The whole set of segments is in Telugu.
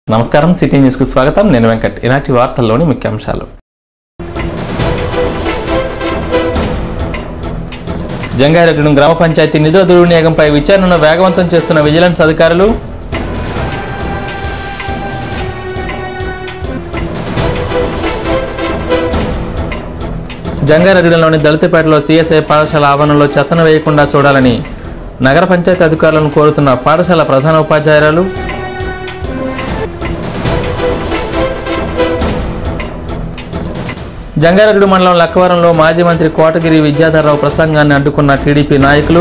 నమస్కారం సిటీ న్యూస్కు స్వాగతం నేను వెంకట్ ఈనాటి వార్తల్లోని ముఖ్యాంశాలు జంగారెడ్డి గ్రామ పంచాయతీ నిధుల దుర్వినియోగంపై విచారణను వేగవంతం చేస్తున్న విజిలెన్స్ అధికారులు జంగారెడ్డిలోని దళితపేటలో సిఎస్ఐ పాఠశాల ఆవరణలో చెత్తను వేయకుండా చూడాలని నగర పంచాయతీ అధికారులను కోరుతున్న పాఠశాల ప్రధాన ఉపాధ్యాయురాలు జంగారెడ్డి మండలం లక్కవరంలో మాజీ మంత్రి కోటగిరి విద్యాధరరావు ప్రసంగాన్ని అడ్డుకున్న టీడీపీ నాయకులు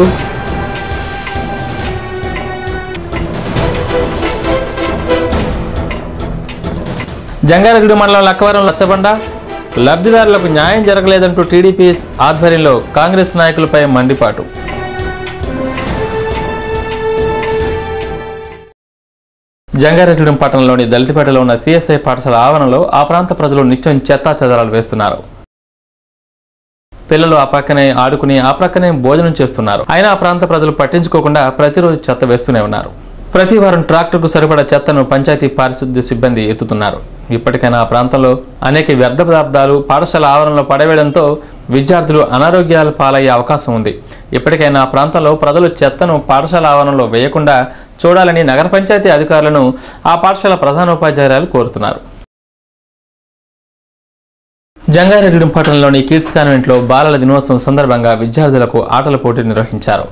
జంగారెడ్డి మండలం లక్కవరం లచ్చబండ లబ్ధిదారులకు న్యాయం జరగలేదంటూ టీడీపీ ఆధ్వర్యంలో కాంగ్రెస్ నాయకులపై మండిపాటు జంగారెడ్డిగూడెం పట్టణంలోని దళితపేటలో ఉన్న సిఎస్ఐ పాఠశాల ఆవరణలో ఆ ప్రాంత ప్రజలు నిత్యం చెత్తా చెదరాలు వేస్తున్నారు పిల్లలు ఆ పక్కనే ఆడుకుని ఆ ప్రక్కనే భోజనం చేస్తున్నారు అయినా ఆ ప్రాంత ప్రజలు పట్టించుకోకుండా ప్రతిరోజు చెత్త వేస్తూనే ఉన్నారు ప్రతి వారం ట్రాక్టర్కు సరిపడా చెత్తను పంచాయతీ పారిశుద్ధ్య సిబ్బంది ఎత్తుతున్నారు ఇప్పటికైనా ఆ ప్రాంతంలో అనేక వ్యర్థ పదార్థాలు పాఠశాల ఆవరణలో పడవేయడంతో విద్యార్థులు అనారోగ్యాల పాలయ్యే అవకాశం ఉంది ఇప్పటికైనా ఆ ప్రాంతంలో ప్రజలు చెత్తను పాఠశాల ఆవరణలో వేయకుండా చూడాలని నగర పంచాయతీ అధికారులను ఆ పాఠశాల ప్రధానోపాధ్యాయురాలు కోరుతున్నారు జంగారెడ్డి పట్టణంలోని కిడ్స్ కాన్వెంట్లో బాలల దినోత్సవం సందర్భంగా విద్యార్థులకు ఆటల పోటీ నిర్వహించారు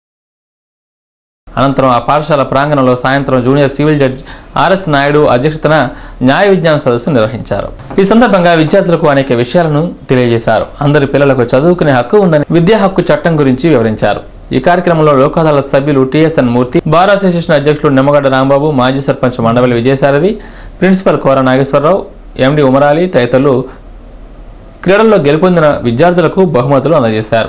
అనంతరం ఆ పాఠశాల ప్రాంగణంలో సాయంత్రం junior civil judge RS Naidu అధ్యక్షతన న్యాయ విజ్ఞాన సదస్సు నిర్వహించారు ఈ సందర్భంగా విద్యార్థులకు అనేక విషయాలను తెలియజేశారు అందరి పిల్లలకు చదువుకునే హక్కు ఉందని విద్యా హక్కు చట్టం గురించి వివరించారు ఈ కార్యక్రమంలో లోక్ అదాలత్ సభ్యులు టిఎస్ఎన్ మూర్తి బార్ అసోసియేషన్ అధ్యక్షులు నిమ్మగడ్డ రాంబాబు మాజీ సర్పంచ్ మండవల్లి విజయసారథి ప్రిన్సిపల్ కోర నాగేశ్వరరావు ఎండి ఉమరాలి తదితరులు క్రీడల్లో గెలుపొందిన విద్యార్థులకు బహుమతులు అందజేశారు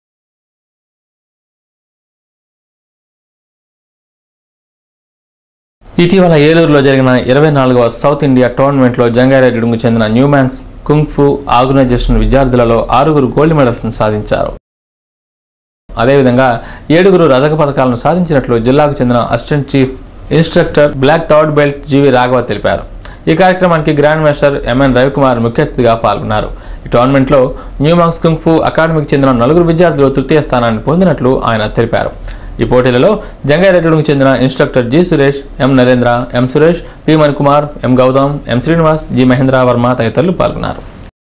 ఇటీవల ఏలూరులో జరిగిన ఇరవై నాలుగవ సౌత్ ఇండియా టోర్నమెంట్లో జంగారెడ్డికి చెందిన న్యూమాన్స్ కుంగ్ఫు ఆర్గనైజేషన్ విద్యార్థులలో ఆరుగురు గోల్డ్ మెడల్స్ను సాధించారు అదేవిధంగా ఏడుగురు రజక పథకాలను సాధించినట్లు జిల్లాకు చెందిన assistant chief instructor black third belt GV Raghava తెలిపారు ఈ కార్యక్రమానికి గ్రాండ్ మాస్టర్ ఎంఎన్ రవికుమార్ ముఖ్య అతిథిగా పాల్గొన్నారు ఈ టోర్నమెంట్లో న్యూమాంగ్స్ కుంగ్ఫు అకాడమీకి చెందిన నలుగురు విద్యార్థులు తృతీయ స్థానాన్ని పొందినట్లు ఆయన తెలిపారు ఈ పోటీలలో జంగారెడ్డికి చెందిన instructor G Suresh M Narendra M Suresh P Manikumar M Gautam M Srinivas G Mahendra Varma తదితరులు పాల్గొన్నారు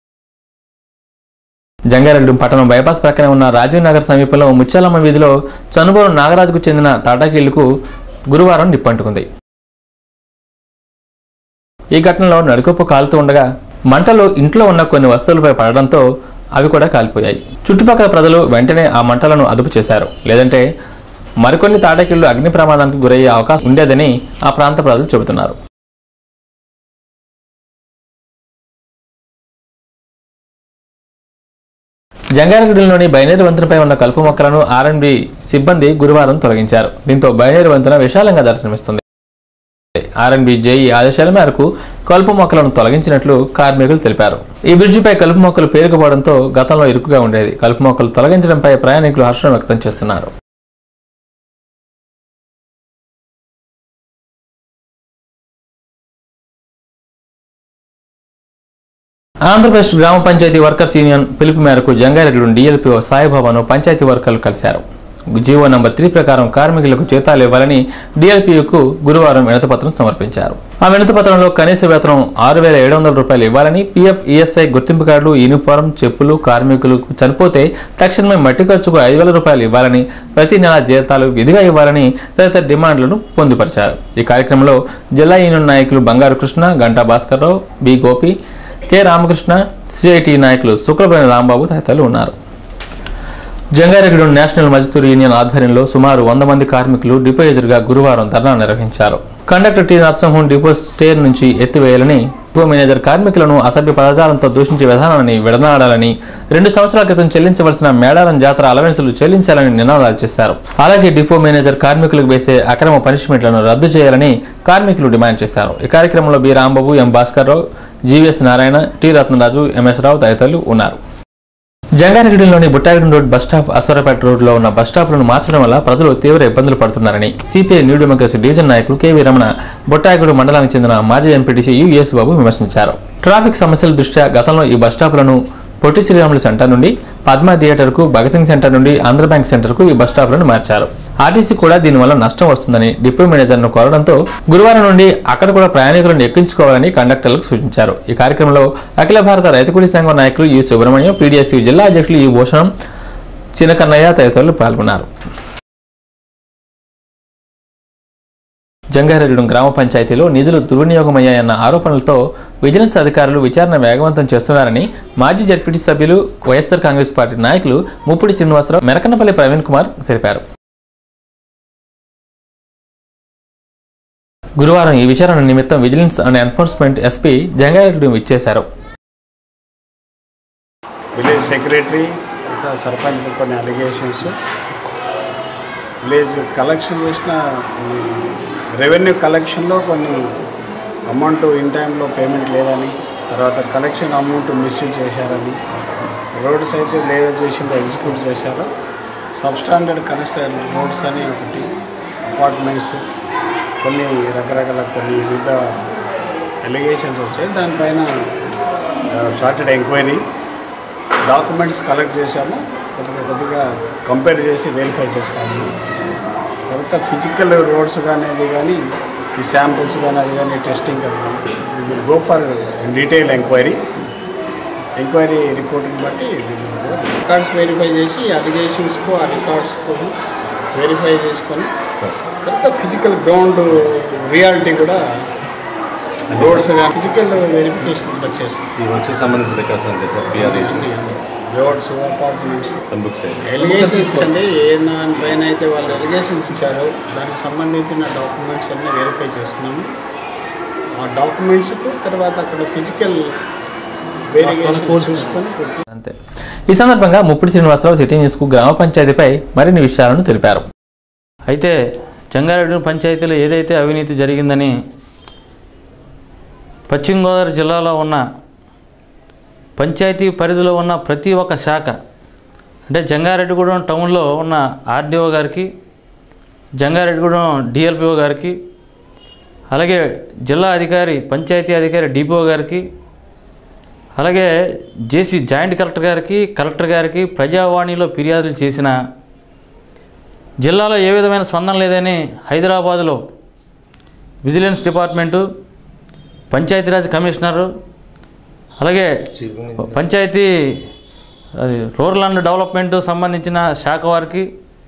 జంగారెడ్డి పట్టణం బైపాస్ ప్రక్కనే ఉన్న రాజీవ్ నగర్ సమీపంలో ముత్యాలమ్మ వీధిలో చనుబోరు నాగరాజుకు చెందిన తాటాకిళ్లకు గురువారం నిప్పంటుకుంది ఈ ఘటనలో నడుకొప్పు కాలుతూ ఉండగా మంటలు ఇంట్లో ఉన్న కొన్ని వస్తువులపై పడడంతో అవి కూడా కాలిపోయాయి చుట్టుపక్కల ప్రజలు వెంటనే ఆ మంటలను అదుపు చేశారు లేదంటే మరికొన్ని తాటాకిళ్లు అగ్ని ప్రమాదానికి గురయ్యే అవకాశం ఉండేదని ఆ ప్రాంత ప్రజలు చెబుతున్నారు జంగారెడ్డిలోని బైనేరు వంతెనపై ఉన్న కలుపు మొక్కలను ఆర్ఎండ్బి సిబ్బంది గురువారం తొలగించారు దీంతో బైనేరు వంతెన విశాలంగా దర్శనమిస్తుంది ఆర్ఎండ్బి జేఈ ఆదేశాల మేరకు కలుపు మొక్కలను తొలగించినట్లు కార్మికులు తెలిపారు ఈ బ్రిడ్జిపై కలుపు మొక్కలు పేరుకుపోవడంతో గతంలో ఇరుకుగా ఉండేది కలుపు మొక్కలు తొలగించడంపై ప్రయాణికులు హర్షం వ్యక్తం చేస్తున్నారు ఆంధ్రప్రదేశ్ గ్రామ పంచాయతీ వర్కర్స్ యూనియన్ పిలుపు మేరకు జంగారెడ్డి డిఎల్పిఓ సాయిబాబాను పంచాయతీ వర్కర్లు కలిశారు జీవో నంబర్ త్రీ ప్రకారం కార్మికులకు జీతాలు ఇవ్వాలని డిఎల్పియుకు గురువారం వినతిపత్రం సమర్పించారు ఆ వినతిపత్రంలో కనీస వేతనం ఆరు వేల ఏడు వందల రూపాయలు ఇవ్వాలని పీఎఫ్ ఈఎస్ఐ గుర్తింపు కార్డులు యూనిఫారం చెప్పులు కార్మికులకు చనిపోతే తక్షణమే మట్టి ఖర్చుకు ఐదు వేల రూపాయలు ఇవ్వాలని ప్రతి నెల జీతాలు విధిగా ఇవ్వాలని తదితర డిమాండ్లను పొందుపరిచారు ఈ కార్యక్రమంలో జిల్లా యూనియన్ నాయకులు బంగారు కృష్ణ గంటా భాస్కర్రావు బి గోపి కె రామకృష్ణ సిఐటి నాయకులు శుక్లబైన రాంబాబు తదితరులు ఉన్నారు జంగారెడ్డి నేషనల్ మజ్దూర్ యూనియన్ ఆధ్వర్యంలో సుమారు వంద మంది కార్మికులు డిపో ఎదురుగా గురువారం ధర్నా నిర్వహించారు కండక్టర్ టి నరసింహం డిపో స్టేర్ నుంచి ఎత్తివేయాలని డిపో మేనేజర్ కార్మికులను అసభ్య పదజాలంతో దూషించే విధానాన్ని విడనాడాలని రెండు సంవత్సరాల క్రితం చెల్లించవలసిన మేడారం జాతర అలవెన్సులు చెల్లించాలని నినాదాలు చేశారు అలాగే డిపో మేనేజర్ కార్మికులకు వేసే అక్రమ పనిష్మెంట్లను రద్దు చేయాలని కార్మికులు డిమాండ్ చేశారు ఈ కార్యక్రమంలో B Rambabu M Bhaskar Rao GVS Narayana T Ratnaraju MS Rao తదితరులు ఉన్నారు జంగారెడ్డిలోని Buttagudem road bus stop Asarapeta రోడ్లో ఉన్న బస్ స్టాప్లను మార్చడం వల్ల ప్రజలు తీవ్ర ఇబ్బందులు పడుతున్నారని సిపిఐ న్యూ డెమోక్రసీ డివిజన్ నాయకులు కేవీ రమణ బుట్టాగూడెం మండలానికి చెందిన మాజీ ఎంపీటీసీ యుఎస్ బాబు విమర్శించారు ట్రాఫిక్ సమస్యల దృష్ట్యా గతంలో ఈ బస్ స్టాప్లను పొట్టి శ్రీరాములు సెంటర్ నుండి పద్మ థియేటర్కు భగత్ సింగ్ సెంటర్ నుండి ఆంధ్ర బ్యాంక్ సెంటర్కు ఈ బస్ స్టాప్లను మార్చారు ఆర్టీసీ కూడా దీనివల్ల నష్టం వస్తుందని డిపో మేనేజర్ను కోరడంతో గురువారం నుండి అక్కడ కూడా ప్రయాణికులను ఎక్కించుకోవాలని కండక్టర్లకు సూచించారు ఈ కార్యక్రమంలో అఖిల భారత రైతు కూలీ సంఘం నాయకులు ఈ సుబ్రహ్మణ్యం పీడీఎస్యూ జిల్లా అధ్యక్షులు ఈ భూషణం చిన్నకన్నయ్య తదితరులు పాల్గొన్నారు జంగారెడ్డి గ్రామ పంచాయతీలో నిధులు దుర్వినియోగమయ్యాయన్న ఆరోపణలతో విజిలెన్స్ అధికారులు విచారణ వేగవంతం చేస్తున్నారని మాజీ జడ్పీటీ సభ్యులు వైఎస్ఆర్ కాంగ్రెస్ పార్టీ నాయకులు ముప్పుడి శ్రీనివాసరావు మెరకన్నపల్లి ప్రవీణ్ కుమార్ తెలిపారు గురువారం ఈ విచారణ నిమిత్తం vigilance and enforcement SP Jangareddy ఇచ్చేశారు విలేజ్ సెక్రటరీ ఇంకా సర్పంచ్ కొన్ని అలిగేషన్స్ విలేజ్ కలెక్షన్ చేసిన రెవెన్యూ కలెక్షన్లో కొన్ని అమౌంట్ ఇన్ టైంలో పేమెంట్ లేదని తర్వాత కలెక్షన్ అమౌంట్ మిస్యూజ్ చేశారని రోడ్స్ అయితే లేదో చేసిందో ఎగ్జిక్యూట్ చేశారు సబ్స్టాండర్డ్ కన్స్ట్రక్ట్ రోడ్స్ అని ఒకటి అపార్ట్మెంట్స్ కొన్ని రకరకాల కొన్ని వివిధ ఎలిగేషన్స్ వచ్చాయి దానిపైన స్టార్టెడ్ ఎంక్వైరీ డాక్యుమెంట్స్ కలెక్ట్ చేశాము కొద్దిగా కొద్దిగా కంపేర్ చేసి వెరిఫై చేస్తాము తర్వాత ఫిజికల్ రోడ్స్ కానీ అది కానీ ఈ శాంపుల్స్ కానీ అది కానీ టెస్టింగ్ అది will go for detail enquiry enquiry రిపోర్ట్ని బట్టి రికార్డ్స్ వెరిఫై చేసి అలిగేషన్స్కు ఆ రికార్డ్స్కు వెరిఫై చేసుకొని తర్వాత ఫిజికల్ గ్రౌండ్ రియాలిటీ కూడా రోడ్స్ కానీ ఫిజికల్ వెరిఫికేషన్ వచ్చేస్తుంది ఈ వచ్చి సంబంధించిన రికార్డ్స్ అంతే sir PRA roads apartments books allegations అండి ఏ దానిపైన అయితే వాళ్ళు ఎలిగేషన్స్ ఇచ్చారో దానికి సంబంధించిన డాక్యుమెంట్స్ అన్నీ వెరిఫై చేస్తున్నాము ఆ డాక్యుమెంట్స్కు తర్వాత అక్కడ ఫిజికల్ వెరిఫికేషన్ చూసుకొని కొంచెం అంతే ఈ సందర్భంగా ముప్పిడి శ్రీనివాసరావు సిటీ న్యూస్కు గ్రామ పంచాయతీపై మరిన్ని విషయాలను తెలిపారు అయితే జంగారెడ్డి పంచాయతీలో ఏదైతే అవినీతి జరిగిందని పశ్చిమ గోదావరి జిల్లాలో ఉన్న పంచాయతీ పరిధిలో ఉన్న ప్రతి ఒక్క శాఖ అంటే జంగారెడ్డిగూడెం టౌన్లో ఉన్న ఆర్డీఓ గారికి జంగారెడ్డిగూడెం డిఎల్పిఓ గారికి అలాగే జిల్లా అధికారి పంచాయతీ అధికారి డిపిఓ గారికి అలాగే జేసీ జాయింట్ కలెక్టర్ గారికి కలెక్టర్ గారికి ప్రజావాణిలో ఫిర్యాదులు చేసిన జిల్లాలో ఏ విధమైన స్పందన లేదని హైదరాబాదులో విజిలెన్స్ డిపార్ట్మెంటు పంచాయతీరాజ్ కమిషనరు అలాగే పంచాయతీ అది రూరల్ అండ్ డెవలప్మెంట్ సంబంధించిన శాఖ వారికి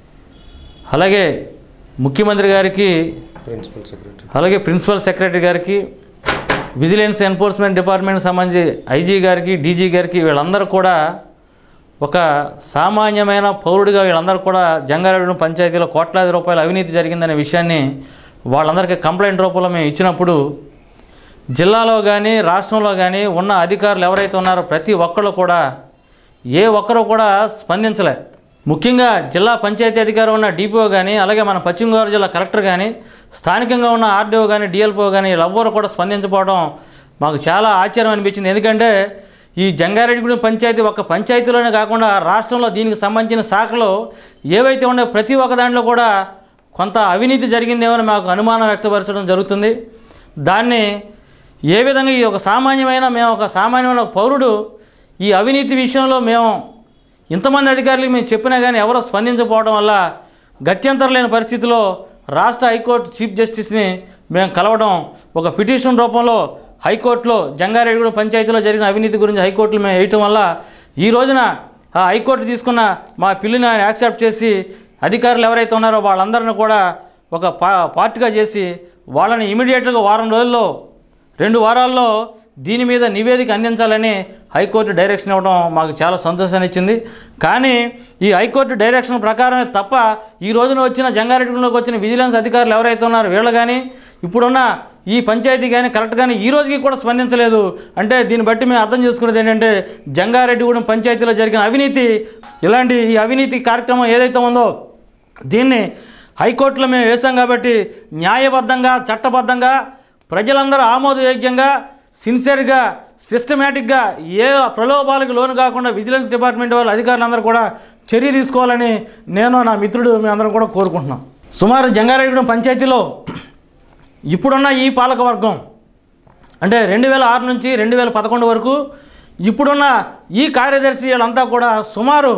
అలాగే ముఖ్యమంత్రి గారికి ప్రిన్సిపల్ సెక్రటరీ అలాగే ప్రిన్సిపల్ సెక్రటరీ గారికి విజిలెన్స్ ఎన్ఫోర్స్మెంట్ డిపార్ట్మెంట్ సంబంధించి ఐజీ గారికి డీజీ గారికి వీళ్ళందరూ కూడా ఒక సామాన్యమైన పౌరుడిగా వీళ్ళందరూ కూడా జంగారెడ్డి పంచాయతీలో కోట్లాది రూపాయల అవినీతి జరిగిందనే విషయాన్ని వాళ్ళందరికీ కంప్లైంట్ రూపంలో మేము ఇచ్చినప్పుడు జిల్లాలో కానీ రాష్ట్రంలో కానీ ఉన్న అధికారులు ఎవరైతే ఉన్నారో ప్రతి ఒక్కళ్ళు కూడా ఏ ఒక్కరు కూడా స్పందించలే ముఖ్యంగా జిల్లా పంచాయతీ అధికారి ఉన్న డిపిఓ కానీ అలాగే మన పశ్చిమ గోదావరి జిల్లా కలెక్టర్ కానీ స్థానికంగా ఉన్న ఆర్డీఓ కానీ డిఎల్పిఓ కానీ వీళ్ళెవ్వరూ కూడా స్పందించకపోవడం మాకు చాలా ఆశ్చర్యం అనిపించింది ఎందుకంటే ఈ జంగారెడ్డిగూడెం పంచాయతీ ఒక పంచాయతీలోనే కాకుండా రాష్ట్రంలో దీనికి సంబంధించిన శాఖలు ఏవైతే ఉన్నాయో ప్రతి ఒక్క దాంట్లో కూడా కొంత అవినీతి జరిగిందేమని మాకు అనుమానం వ్యక్తపరచడం జరుగుతుంది దాన్ని ఏ విధంగా ఈ ఒక సామాన్యమైన మేము ఒక సామాన్యమైన ఒక పౌరుడు ఈ అవినీతి విషయంలో మేము ఇంతమంది అధికారులకు మేము చెప్పినా కానీ ఎవరో స్పందించకపోవడం వల్ల గత్యంతరం లేని పరిస్థితిలో రాష్ట్ర హైకోర్టు చీఫ్ జస్టిస్ని మేము కలవడం ఒక పిటిషన్ రూపంలో హైకోర్టులో జంగారెడ్డిగూడెం పంచాయతీలో జరిగిన అవినీతి గురించి హైకోర్టులో మేము వేయటం వల్ల ఈ రోజున ఆ హైకోర్టు తీసుకున్న మా పిల్లిని ఆయన యాక్సెప్ట్ చేసి అధికారులు ఎవరైతే ఉన్నారో వాళ్ళందరిని కూడా ఒక పా పార్ట్గా చేసి వాళ్ళని ఇమీడియట్గా వారం రోజుల్లో రెండు వారాల్లో దీని మీద నివేదిక అందించాలని హైకోర్టు డైరెక్షన్ ఇవ్వడం మాకు చాలా సంతోషాన్ని ఇచ్చింది కానీ ఈ హైకోర్టు డైరెక్షన్ ప్రకారమే తప్ప ఈ రోజున వచ్చిన జంగారెడ్డిలోకి వచ్చిన విజిలెన్స్ అధికారులు ఎవరైతే ఉన్నారో వీళ్ళు కానీ ఇప్పుడున్న ఈ పంచాయతీ కానీ కరెక్ట్ కానీ ఈ రోజుకి కూడా స్పందించలేదు అంటే దీన్ని బట్టి మేము అర్థం చేసుకునేది ఏంటంటే జంగారెడ్డిగూడెం పంచాయతీలో జరిగిన అవినీతి ఇలాంటి ఈ అవినీతి కార్యక్రమం ఏదైతే ఉందో దీన్ని హైకోర్టులో మేము వేసాం కాబట్టి న్యాయబద్ధంగా చట్టబద్ధంగా ప్రజలందరూ ఆమోదయోగ్యంగా సిన్సియర్గా సిస్టమేటిక్గా ఏ ప్రలోభాలకు లోను కాకుండా విజిలెన్స్ డిపార్ట్మెంట్ వాళ్ళ అధికారులందరూ కూడా చర్య తీసుకోవాలని నేను నా మిత్రుడు మేమందరం కూడా కోరుకుంటున్నాం సుమారు జంగారెడ్డిగూడెం పంచాయతీలో ఇప్పుడున్న ఈ పాలకవర్గం అంటే రెండు వేల ఆరు నుంచి రెండు వేల పదకొండు వరకు ఇప్పుడున్న ఈ కార్యదర్శి వీళ్ళంతా కూడా సుమారు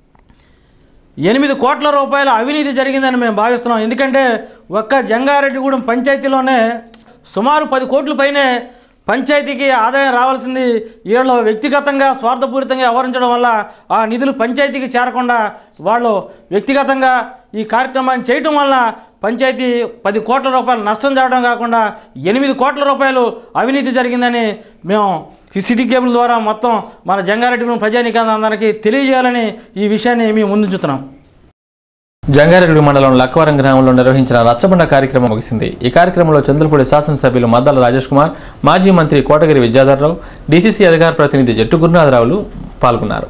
ఎనిమిది కోట్ల రూపాయల అవినీతి జరిగిందని మేము భావిస్తున్నాం ఎందుకంటే ఒక్క జంగారెడ్డిగూడెం పంచాయతీలోనే సుమారు పది కోట్ల పైనే పంచాయతీకి ఆదాయం రావాల్సింది వీళ్ళు వ్యక్తిగతంగా స్వార్థపూరితంగా వ్యవహరించడం వల్ల ఆ నిధులు పంచాయతీకి చేరకుండా వాళ్ళు వ్యక్తిగతంగా ఈ కార్యక్రమాన్ని చేయటం వల్ల పంచాయతీ పది కోట్ల రూపాయలు నష్టం జరగడం కాకుండా ఎనిమిది కోట్ల రూపాయలు అవినీతి జరిగిందని మేము ఈ సిటీ కేబుల్ ద్వారా మొత్తం మన జంగారెడ్డిగూడెం ప్రజానికాందరికి తెలియజేయాలని ఈ విషయాన్ని మేము ముందుంచుతున్నాం జంగారెడ్డి మండలం లక్కవరం గ్రామంలో నిర్వహించిన రచ్చబండ కార్యక్రమం ముగిసింది ఈ కార్యక్రమంలో చంద్రపూడి శాసనసభ్యులు మద్దాల రాజేష్ కుమార్ మాజీ మంత్రి కోటగిరి విద్యాధర్రావు డీసీసీ అధికార ప్రతినిధి జట్టు గురునాథరావులు పాల్గొన్నారు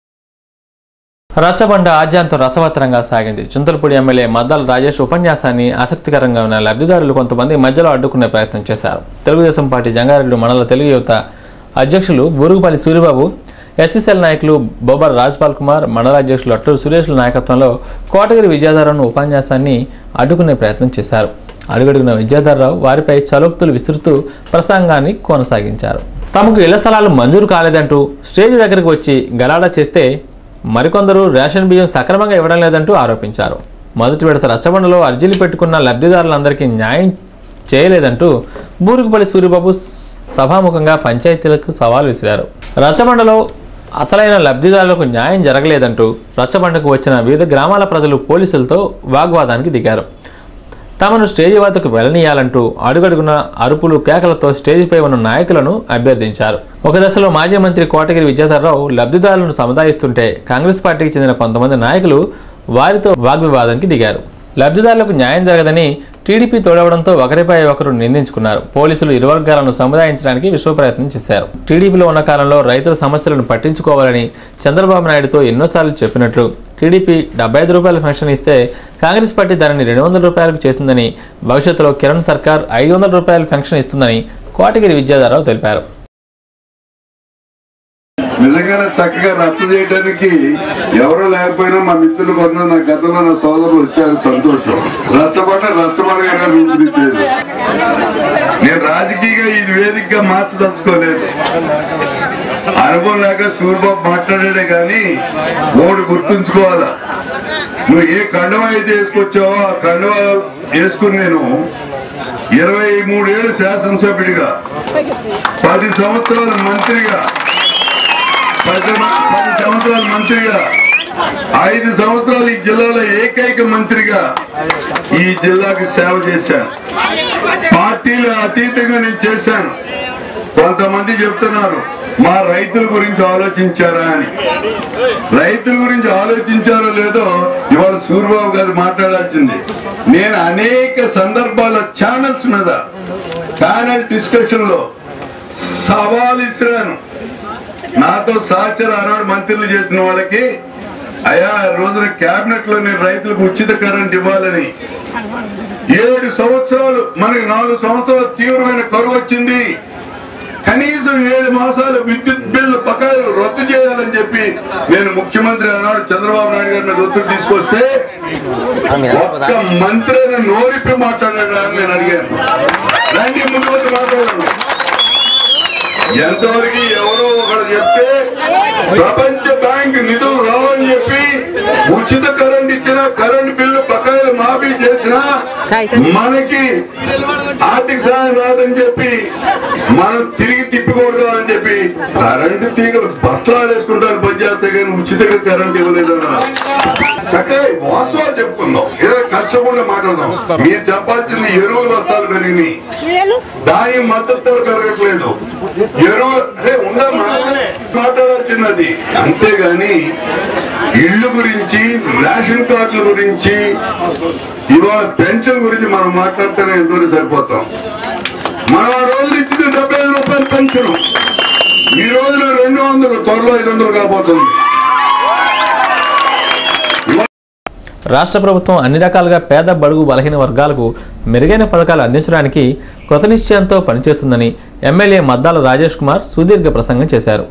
రచ్చబండ ఆద్యాంతం రసవత్తరంగా సాగింది చింతలపూడి ఎమ్మెల్యే మద్దాల రాజేష్ ఉపన్యాసాన్ని ఆసక్తికరంగా ఉన్న లబ్ధిదారులు కొంతమంది మధ్యలో అడ్డుకునే ప్రయత్నం చేశారు తెలుగుదేశం పార్టీ జంగారెడ్డి మండల తెలుగు యువత అధ్యక్షులు బూరుగుపల్లి సూరిబాబు ఎస్ఎస్ఎల్ నాయకులు బొబ్బర్ రాజ్పాల్ కుమార్ మండల అధ్యక్షులు అట్లూరు సురేష్ల నాయకత్వంలో కోటగిరి విద్యాధరను ఉపన్యాసాన్ని అడ్డుకునే ప్రయత్నం చేశారు అడుగడుగున విద్యాధరరావు వారిపై చలోక్తులు విస్తృతూ ప్రసంగాన్ని కొనసాగించారు తమకు ఇళ్ల స్థలాలు మంజూరు కాలేదంటూ స్టేజ్ దగ్గరకు వచ్చి గలాడా చేస్తే మరికొందరు రేషన్ బియ్యం సక్రమంగా ఇవ్వడం లేదంటూ ఆరోపించారు మొదటి విడత రచ్చబండలో అర్జీలు పెట్టుకున్న లబ్ధిదారులందరికీ న్యాయం చేయలేదంటూ బూరుగుపల్లి సూరిబాబు సభాముఖంగా పంచాయతీలకు సవాల్ విసిరారు రచ్చబండలో అసలైన లబ్ధిదారులకు న్యాయం జరగలేదంటూ రచ్చబండకు వచ్చిన వివిధ గ్రామాల ప్రజలు పోలీసులతో వాగ్వాదానికి దిగారు తమను స్టేజి వద్దకు వెళ్ళనీయాలంటూ అడుగడుగున అరుపులు కేకలతో స్టేజిపై ఉన్న నాయకులను అభ్యర్థించారు ఒక దశలో మాజీ మంత్రి కోటగిరి విద్యాధర్రావు లబ్ధిదారులను సముదాయిస్తుంటే కాంగ్రెస్ పార్టీకి చెందిన కొంతమంది నాయకులు వారితో వాగ్వివాదానికి దిగారు లబ్ధిదారులకు న్యాయం జరగదని టీడీపీ తోడవడంతో ఒకరిపై ఒకరు నిందించుకున్నారు పోలీసులు ఇరు వర్గాలను సముదాయించడానికి విశ్వ ప్రయత్నం చేశారు టీడీపీలో ఉన్న కాలంలో రైతుల సమస్యలను పట్టించుకోవాలని చంద్రబాబు నాయుడుతో ఎన్నోసార్లు చెప్పినట్లు టీడీపీ డెబ్బై ఐదు రూపాయల పెన్షన్ ఇస్తే కాంగ్రెస్ పార్టీ దానిని రెండు వందల రూపాయలకు చేస్తుందని భవిష్యత్తులో కిరణ్ సర్కార్ ఐదు వందల రూపాయల పెన్షన్ ఇస్తుందని కోటగిరి విద్యాధరరావు తెలిపారు నిజంగానే చక్కగా రచ్చ చేయడానికి ఎవరు లేకపోయినా మా మిత్రులు కొన్న నా గతంలో నా సోదరులు వచ్చారు సంతోషం రచ్చబడ్డ రచ్చబడగా రూపుదిద్దేది నేను రాజకీయంగా ఇది వేదికగా మార్చదలుచుకోలేదు అనుభవం లేక సూర్యబాబు మాట్లాడాడే కానీ ఓడు గుర్తుంచుకోవాలా నువ్వు ఏ కండువా అయితే వేసుకొచ్చావో ఆ కండువా వేసుకుని నేను ఇరవై మూడేళ్ళు శాసనసభ్యుడిగా పది సంవత్సరాల మంత్రిగా పది పది సంవత్సరాల మంత్రిగా ఐదు సంవత్సరాలు ఈ జిల్లాలో ఏకైక మంత్రిగా ఈ జిల్లాకి సేవ చేశాను పార్టీలు అతీతంగా నేను చేశాను కొంతమంది చెప్తున్నారు మా రైతుల గురించి ఆలోచించారా అని రైతుల గురించి ఆలోచించారో లేదో ఇవాళ సూర్యబాబు గారు మాట్లాడాల్సింది నేను అనేక సందర్భాల ఛానల్స్ మీద ప్యానల్ డిస్కషన్ లో సవాల్ ఇసిరాను నాతో సహచర ఆనాడు మంత్రులు చేసిన వాళ్ళకి అయా రోజున కేబినెట్ లో నేను రైతులకు ఉచిత కరెంట్ ఇవ్వాలని ఏడు సంవత్సరాలు మనకి నాలుగు సంవత్సరాలు తీవ్రమైన కరువు వచ్చింది కనీసం ఏడు మాసాలు విద్యుత్ బిల్లు బకాయిలు రద్దు చేయాలని చెప్పి నేను ముఖ్యమంత్రి ఆనాడు చంద్రబాబు నాయుడు గారి మీద ఒత్తిడి తీసుకొస్తే ఒక్క మంత్రి నోరిప్పి మాట్లాడాడు అని నేను అడిగాను రండి ముందు వచ్చి మాట్లాడండి ఎంతవరకు ఎవరో ఒకరు చెప్తే ప్రపంచ బ్యాంక్ నిధులు రావని చెప్పి ఉచిత కరెంట్ ఇచ్చిన కరెంట్ బిల్లు బకాయిలు మాఫీ చేసిన మనకి ఆర్థిక సహాయం రాదని చెప్పి మనం తిరిగి తిప్పకూడదు అని చెప్పి కరెంటు తీగలు బట్టలు వేసుకుంటాను పనిచేస్తే కానీ ఉచితంగా కరెంట్ ఇవ్వలేదన్న చక్కగా వాస్తవాలు చెప్పుకుందాం ఏదో కష్టపడి మాట్లాడదాం మీరు చెప్పాల్సింది ఎరువులు బస్తాలు పెరిగినాయి దాని మద్దతు ధర పెరగట్లేదు ఎరువులు అరే ఉండమ్మా మాట్లాడాల్సినది అంతేగాని ఇల్లు గురించి రేషన్ కార్డుల గురించి ఇవాళ పెన్షన్ గురించి మనం మాట్లాడితేనే ఎంతో సరిపోతాం మనం ఆ రోజులు ఇచ్చింది డెబ్బై ఐదు రూపాయల పెన్షన్ ఈ రోజున రెండు వందలు త్వరలో ఐదు వందలు కాబోతుంది రాష్ట్ర ప్రభుత్వం అన్ని రకాలుగా పేద బడుగు బలహీన వర్గాలకు మెరుగైన పథకాలు అందించడానికి కృతనిశ్చయంతో పనిచేస్తుందని ఎమ్మెల్యే మద్దాల రాజేష్ కుమార్ సుదీర్ఘ ప్రసంగం చేశారు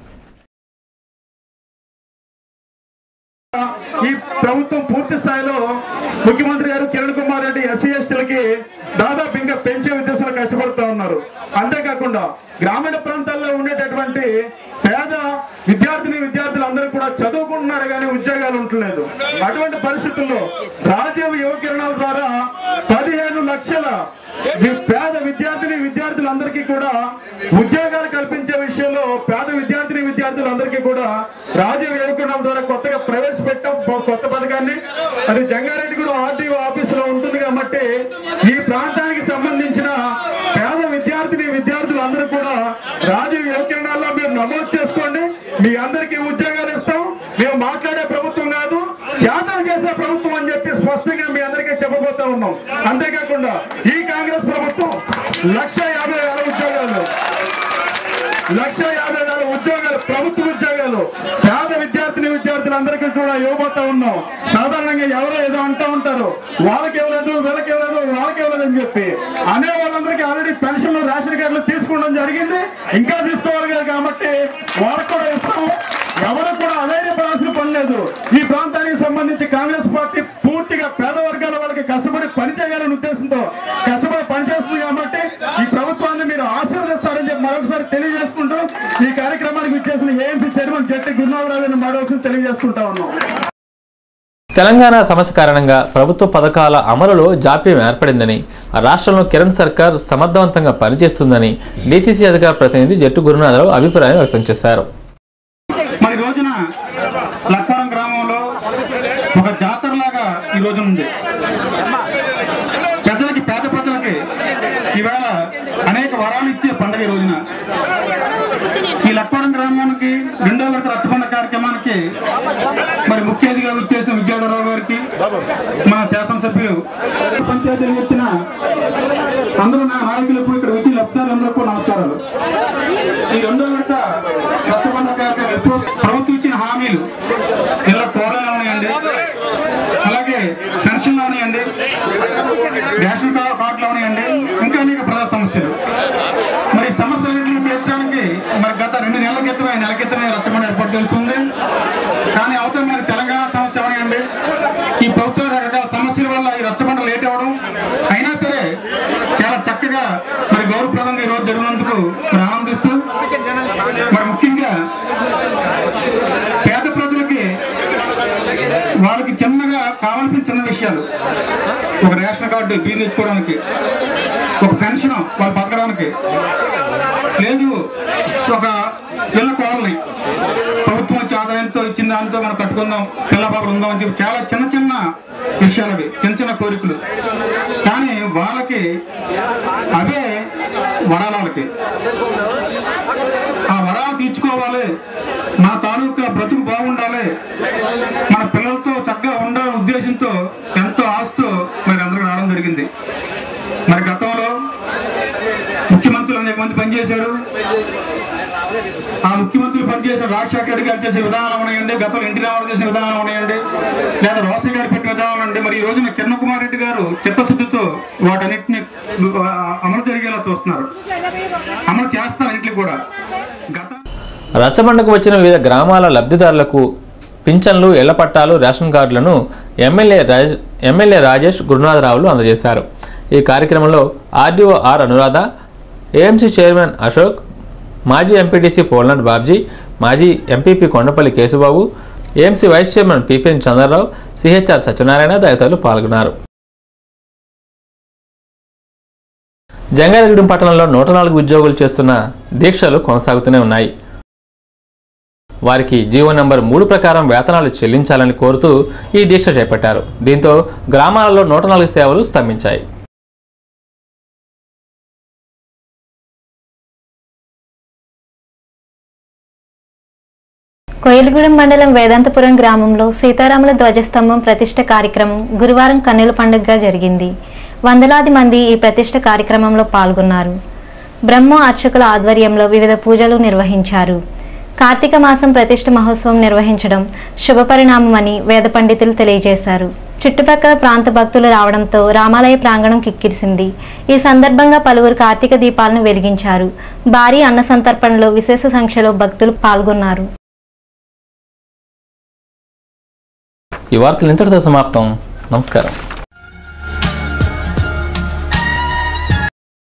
ఈ ప్రభుత్వం పూర్తి స్థాయిలో ముఖ్యమంత్రి గారు కిరణ్ కుమార్ రెడ్డి ఎస్సీ ఎస్టీలకి దాదాపు ఇంకా పెంచే ఉద్దేశంలో కష్టపడుతూ ఉన్నారు అంతేకాకుండా గ్రామీణ ప్రాంతాల్లో ఉండేటటువంటి పేద విద్యార్థిని విద్యార్థులందరూ కూడా చదువుకుంటున్నారు కానీ ఉద్యోగాలు ఉండలేదు అటువంటి పరిస్థితుల్లో రాజీవ్ యువ కిరణాల ద్వారా పదిహేను లక్షల వి- పేద విద్యార్థిని విద్యార్థులందరికీ కూడా ఉద్యోగాలు కల్పించే విషయంలో పేద విద్యార్థిని విద్యార్థులందరికీ కూడా రాజీవ్ యువకులం ద్వారా కొత్తగా ప్రవేశపెట్టాం కొ- కొత్త పథకాన్ని అది జంగారెడ్డిగూడెం ఆర్టీఓ ఆఫీసులో ఉంటుంది కాబట్టి ఈ ప్రాంతానికి సంబంధించిన పేద విద్యార్థిని విద్యార్థులు అందరూ కూడా రాజీవ్ యువకిరణాల్లో మీరు నమోదు చేసుకోండి మీ అందరికీ ఉద్యోగాలు ఇస్తాం మేము మాట్లాడే ప్రభుత్వం కాదు చేతలు చేసే ప్రభుత్వం అని చెప్పి స్పష్టంగా మీ అందరికీ చెప్పబోతా ఉన్నాం అంతేకాకుండా ఈ కాంగ్రెస్ ప్రభుత్వం లక్ష యాభై వేల ఉద్యోగాలు లక్ష యాభై వేల ఉద్యోగాలు ప్రభుత్వ ఉద్యోగాలు పేద విద్యార్థిని విద్యార్థులందరికీ కూడా ఇవ్వబోతా ఉన్నాం సాధారణంగా ఎవరో ఏదో అంటూ ఉంటారు వాళ్ళకి ఇవ్వలేదు వీళ్ళకి ఇవ్వలేదు వాళ్ళకి ఇవ్వలేదు అని చెప్పి అనే వాళ్ళందరికీ ఆల్రెడీ పెన్షన్లు రేషన్ కార్డులు తీసుకోవడం జరిగింది ఇంకా తీసుకోవాలి కదా కాబట్టి వాళ్ళకి కూడా ఇస్తాము ఎవరు కూడా అధైర్యపడాల్సిన పని లేదు ఈ ప్రాంతానికి సంబంధించి కాంగ్రెస్ పార్టీ పూర్తిగా పేద వర్గాల వాళ్ళకి కష్టపడి పని చేయాలనే ఉద్దేశంతో కష్టపడి పనిచేస్తుంది కాబట్టి ఈ ప్రభుత్వాన్ని మీరు ఆశీర్వదిస్తారని చెప్పి మరొకసారి తెలియజేసుకుంటూ ఈ కార్యక్రమానికి విచ్చేసిన ఏఎంసీ చైర్మన్ చెట్టి గురునాథరావు మరోసారి తెలియజేసుకుంటా ఉన్నాం తెలంగాణ సమస్య కారణంగా ప్రభుత్వ పథకాల అమలులో జాప్యం ఏర్పడిందని ఆ రాష్ట్రంలో కిరణ్ సర్కార్ సమర్థవంతంగా పనిచేస్తుందని డీసీసీ అధికార ప్రతినిధి జట్టు గురునాథరావు అభిప్రాయం వ్యక్తం చేశారు మరి రోజున లక్వరం గ్రామంలో ఒక జాతరలాగా ఈ రోజున ఉంది ప్రజలకి పేద ప్రజలకి ఈవేళ అనేక వరాలు ఇచ్చే పండుగ ఈ రోజున ఈ లక్వరం గ్రామానికి రెండో విడత రచ్చబండ కార్యక్రమానికి మరి ముఖ్య అతిథిగా వచ్చేసిన విద్యాధరరావు గారికి మన శాసనసభ్యులు పంచాయతీలు వచ్చిన అందరూ నా నాయకులకు ఇక్కడ వచ్చి లబ్ధారులందరికీ నమస్కారాలు ఈ రెండో విడత రచ్చబండ కార్యక్రమం ప్రభుత్వం ఇచ్చిన హామీలు ఇలా కోరలు ఉన్నాయండి అలాగే పెన్షన్లు ఉన్నాయండి రేషన్ కార్డు కార్డులు ఉన్నాయండి ఇంకా అనేక ప్రజా సమస్యలు మరి సమస్యలన్నింటినీ తీర్చడానికి మరి గత రెండు నెలల క్రితమే నెల క్రితమే రచ్చబండ ఏర్పాటు తెలుస్తుంది కానీ అవతల మనకి తెలంగాణ సమస్య ఉన్నాయండి ఈ ప్రభుత్వ రకరకాల సమస్యల వల్ల ఈ రచ్చబండ లేట్ అవ్వడం అయినా సరే చాలా చక్కగా మరి గౌరవప్రదంగా ఈ రోజు జరిగినందుకు మరి ఆనందిస్తూ మరి ముఖ్యంగా పేద ప్రజలకి వాళ్ళకి చిన్నగా కావాల్సిన చిన్న విషయాలు ఒక రేషన్ కార్డు బియ్యం తెచ్చుకోవడానికి ఒక పెన్షన్ వాళ్ళు బతకడానికి లేదు ఒక పిల్ల కోరని ప్రభుత్వం వచ్చే ఆదాయంతో ఇచ్చిన దాంతో మనం కట్టుకుందాం పిల్ల పాపలు ఉందాం అని చెప్పి చాలా చిన్న చిన్న విషయాలు అవి చిన్న చిన్న కోరికలు కానీ వాళ్ళకి అవే వరాల వాళ్ళకి ఆ వరాలు తీర్చుకోవాలి మన తాలూకా బ్రతుకు బాగుండాలి మన పిల్లలతో చక్కగా ఉండాలనే ఉద్దేశంతో ఎంతో ఆశతో మరి అందరూ రావడం జరిగింది మరి గతంలో ముఖ్యమంత్రులు అనేక మంది పనిచేశారు ఆ ముఖ్యమంత్రులు పనిచేసిన రాజశేఖర రెడ్డి గారు చేసే విధానాలు ఉన్నాయండి గతంలో ఎన్టీ రామారావు చేసిన విధానాలు ఉన్నాయండి లేదా రోసయ్య గారు పెట్టిన విధానాలు అండి మరి ఈ రోజున కిరణ్ కుమార్ రెడ్డి గారు చిత్తశుద్ధితో వాటన్నిటిని ఆ, అమలు జరిగేలా చూస్తున్నారు అమలు చేస్తారు అన్నింటినీ కూడా గత రచ్చబండకు వచ్చిన వివిధ గ్రామాల లబ్ధిదారులకు పింఛన్లు ఇళ్ల పట్టాలు రేషన్ కార్డులను ఎమ్మెల్యే రాజ్ ఎమ్మెల్యే రాజేష్ గురునాథరావులు అందజేశారు ఈ కార్యక్రమంలో RDO R Anuradha AMC chairman Ashok మాజీ ఎంపీటీసీ పోల్నాడ్ బాబ్జీ మాజీ MPP Kondapalli Keshababu AMC vice chairman PPN Chandrarao CHR Satyanarayana తదితరులు పాల్గొన్నారు జంగారెడ్డి పట్టణంలో నూట నాలుగు ఉద్యోగులు చేస్తున్న దీక్షలు కొనసాగుతూనే ఉన్నాయి వారికి జీవో నంబర్ మూడు ప్రకారం వేతనాలు చెల్లించాలని కోరుతూ ఈ దీక్ష చేపట్టారు దీంతో గ్రామాలలో నూట నాలుగు సేవలు స్తంభించాయి కోయిలగూడెం మండలం వేదాంతపురం గ్రామంలో సీతారాముల ధ్వజస్తంభం ప్రతిష్ట కార్యక్రమం గురువారం కన్నుల పండుగగా జరిగింది వందలాది మంది ఈ ప్రతిష్ట కార్యక్రమంలో పాల్గొన్నారు బ్రహ్మ అర్చకుల ఆధ్వర్యంలో వివిధ పూజలు నిర్వహించారు కార్తీక మాసం ప్రతిష్ఠ మహోత్సవం నిర్వహించడం శుభపరిణామమని వేద పండితులు తెలియజేశారు చుట్టుపక్కల ప్రాంత భక్తులు రావడంతో రామాలయ ప్రాంగణం కిక్కిరిసింది ఈ సందర్భంగా పలువురు కార్తీక దీపాలను వెలిగించారు భారీ అన్న సంతర్పణలో విశేష సంఖ్యలో భక్తులు పాల్గొన్నారు ఈ వార్తలు ఇంతటితో సమాప్తం నమస్కారం